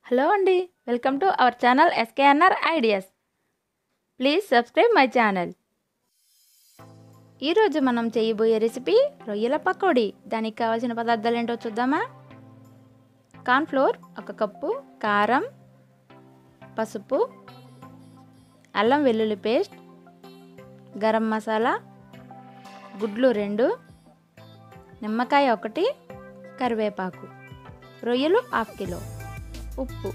hello అండి welcome to our channel SKNR ideas please subscribe my channel ఈరోజు మనం చేయబోయే రెసిపీ రొయ్యల పకోడీ దానికి కావాల్సిన పదార్థాలు ఏంటో చూద్దామా కార్న్ఫ్లోర్ ఒక కప్పు కారం పసుపు అల్లం వెల్లుల్లి పేస్ట్ గరం మసాలా గుడ్లు రెండు నిమ్మకాయ ఒకటి కరివేపాకు రొయ్యలు హాఫ్ కిలో ఉప్పు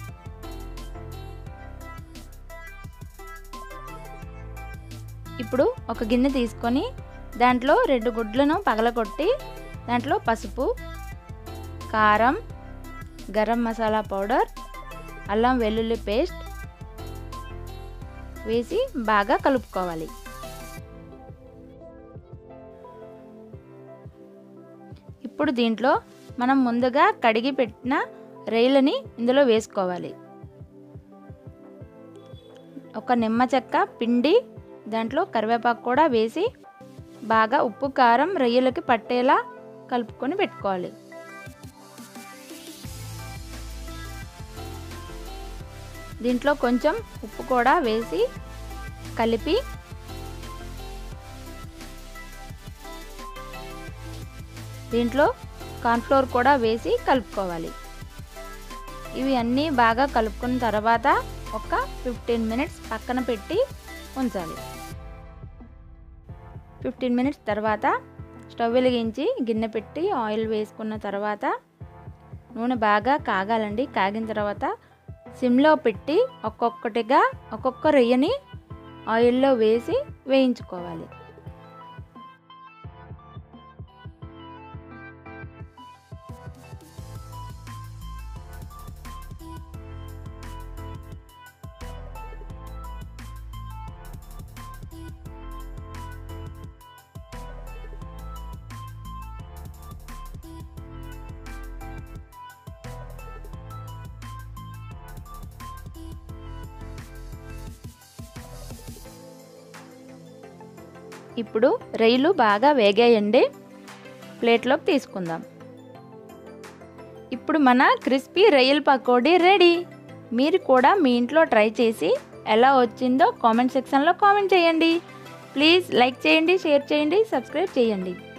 ఇప్పుడు ఒక గిన్నె తీసుకొని దాంట్లో రెండు గుడ్లను పగలగొట్టి దాంట్లో పసుపు కారం గరం మసాలా పౌడర్ అల్లం వెల్లుల్లి పేస్ట్ వేసి బాగా కలుపుకోవాలి ఇప్పుడు దీంట్లో మనం ముందుగా కడిగి పెట్టిన రైలని ఇందులో వేసుకోవాలి ఒక నిమ్మ చెక్క పిండి దాంట్లో కరివేపాకు కూడా వేసి బాగా ఉప్పు కారం రొయ్యలకి పట్టేలా కలుపుకొని పెట్టుకోవాలి దీంట్లో కొంచెం ఉప్పు కూడా వేసి కలిపి దీంట్లో కార్న్ఫ్లోర్ కూడా వేసి కలుపుకోవాలి ఇవి అన్నీ బాగా కలుపుకున్న తర్వాత ఒక ఫిఫ్టీన్ మినిట్స్ పక్కన పెట్టి ఉంచాలి ఫిఫ్టీన్ మినిట్స్ తర్వాత స్టవ్ వెలిగించి గిన్నె పెట్టి ఆయిల్ వేసుకున్న తర్వాత నూనె బాగా కాగాలండి కాగిన తర్వాత సిమ్లో పెట్టి ఒక్కొక్కటిగా ఒక్కొక్క రొయ్యని ఆయిల్లో వేసి వేయించుకోవాలి ఇప్పుడు రొయ్యలు బాగా వేగాయండి ప్లేట్లోకి తీసుకుందాం ఇప్పుడు మన క్రిస్పీ రొయ్యల పకోడీ రెడీ మీరు కూడా మీ ఇంట్లో ట్రై చేసి ఎలా వచ్చిందో కామెంట్ సెక్షన్లో కామెంట్ చేయండి ప్లీజ్ లైక్ చేయండి షేర్ చేయండి సబ్స్క్రైబ్ చేయండి